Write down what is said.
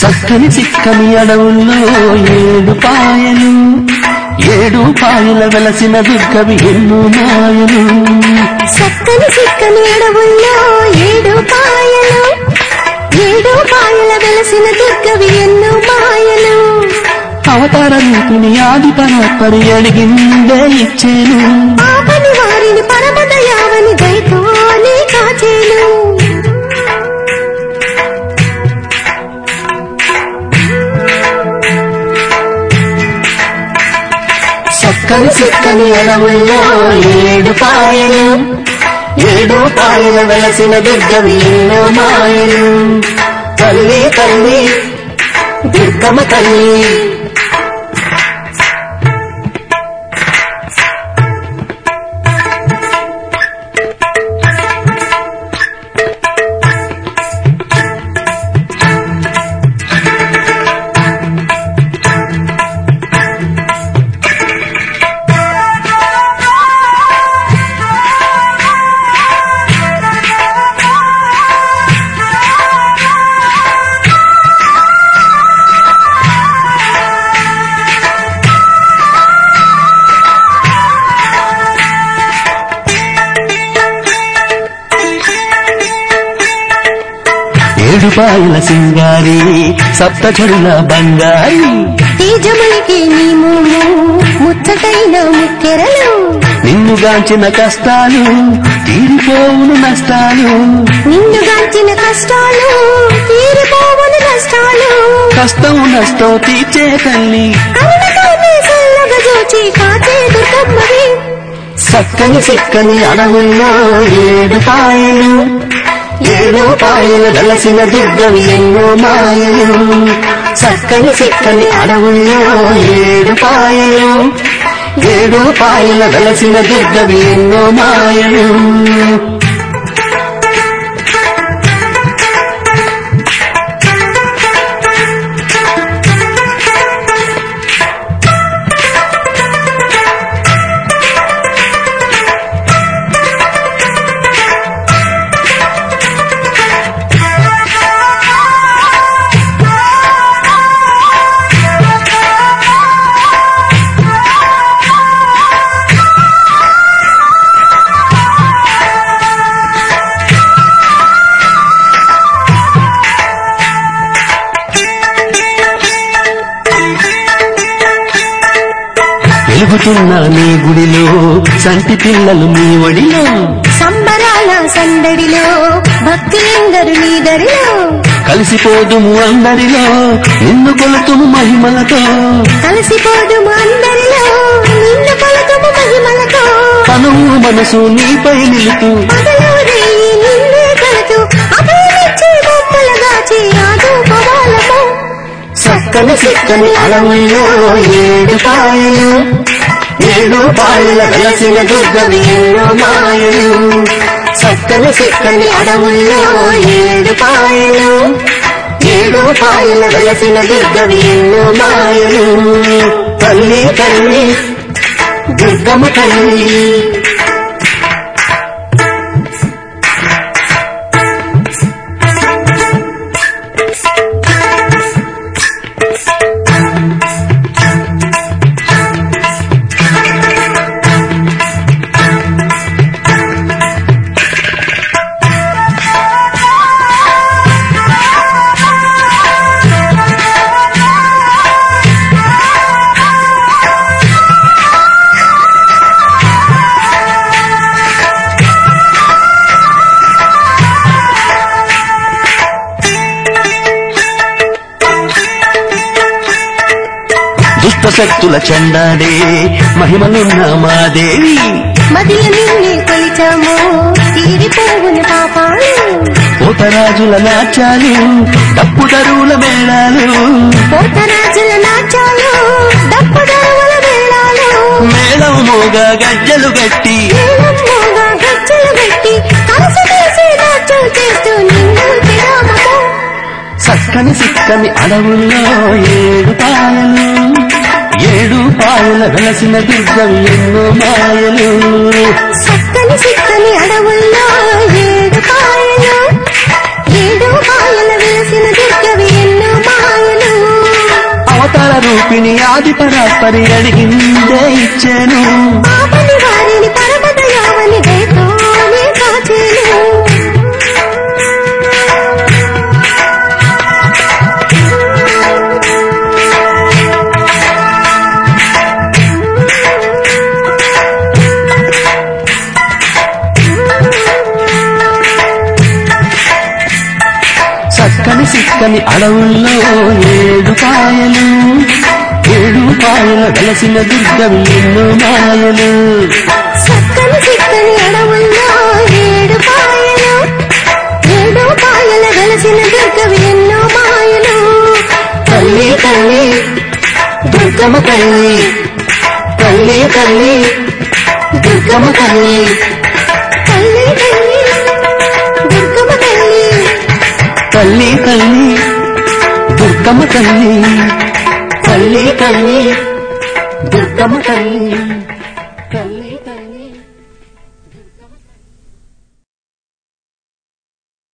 చక్కని చిక్కని అడవుల్లో ఏడు పాయలు ఏడు పాయల వెలసిన దుర్గవి ఎన్నో మాయలు చక్కని చిక్కని అడవుల్లో ఏడు పాయలు ఏడు పాయల వెలసిన దుర్గవి ఎన్నో మాయలు అవతార రూపిణి ఆది పరాత్పరి అడిగిందే ఇచ్చేను ఆపని వారిని పరమదయావని దయతోనే కాచేను చక్కని చిక్కని అడవుల్లో ఏడు పాయలు ఏడు పాయల వెలసిన దుర్గవి ఎన్నో మాయలు తల్లి తల్లి దుర్గమ్మ తల్లి ఏడు పాయల సింగారి సప్త చెడుల బంగారి తేజములకి నీ మూము ముచ్చటైన ముక్కెరలు నిన్నుగాంచిన కష్టాలు తీరిపోవును నష్టాలు నిన్నుగాంచిన కష్టాలు తీరిపోవని నష్టాలు కష్టం నష్టం తీర్చే తల్లి కరుణతోనే చల్లగా చూచి కాచే దుర్గమ్మవి చక్కని చిక్కని అడవుల్లో ఏడు పాయలు ఏడు పాయలు వెలసిన దుర్గవి ఎన్నో మాయలు చక్కని చిక్కని అడవుల్లో ఏడు పాయలు ఏడు పాయల వెలసిన దుర్గవి ఎన్నో మాయలు వెలుగుతున్న నీ గుడిలో సంటి పిల్లలు నీ ఒడిలో సంబరాల సందడిలో భక్తులెందరు నీ దరిలో కలిసిపోదుము అందరిలో నిన్ను కొలుతుము మహిమలతో కలిసిపోదుము అందరిలో నిన్ను కొలతుము మహిమలతో తనువు మనసు నీపై నిలుతూ పగలు రేయి నిన్నే కలుతూ అభయమిచ్చి బొమ్మలుగాచి ఆదు పవాలము చక్కని చిక్కని అడవుల్లో ఏడు పాయలు ఏడు పాయల వెలసిన దుర్గవి ఎన్నో మాయలు చక్కని చిక్కని అడవుల్లో ఏడు పాయలు ఏడు పాయల వెలసిన దుర్గవి ఎన్నో మాయలు తల్లి తల్లి దుర్గమ్మ తల్లి దుష్ట శక్తుల చండాడే మహిమలున్న మాదేవి మదిల నిన్నే కొలిచాము తీరిపోవును పాపాలు పోతరాజుల నాట్యాలు తప్పుదరువుల మేళాలు పోతరాజుల నాట్యాలు దప్పుదరువుల వేళాలు మేళం మోగా గజ్జలు గట్టి నీలమ్మోగా గజ్జలు పెట్టి కలిసి తీసి నాట్యం చేస్తూ నిన్ను తిరామము చక్కని సిక్కని అడవుల్లో ఏడు పాయలు ఏడు పాయల వెలసిన దుర్గవి ఎన్నో మాయలు చక్కని చిక్కని అడవుల్లో ఏడు కాయలు ఏడు కాయల వేసిన దుర్గవి ఎన్నో మాయలు రూపిణి ఆది పరాత్పరి అడిగిందే ఇచ్చాను పాపని వారిని పరమదయావని దయతోనే కాచేను చక్కని సిక్కని అడవుల్లో ఏడు పాయలు ఏడు పాయల వెలసిన దుర్గవి ఎన్నో మాయలు చక్కని చిక్కని అడవుల్లో ఏడు పాయలు ఏడు పాయల వెలసిన దుర్గవి ఎన్నో మాయలు తల్లి తల్లి దుర్గమ్మ తల్లి తల్లి తల్లి దుర్గమ్మ తల్లి తల్లి తల్లి దుర్గమ్మ తల్లి తల్లి తల్లి దుర్గమ్మ తల్లి తల్లి తల్లి దుర్గమ్మ తల్లి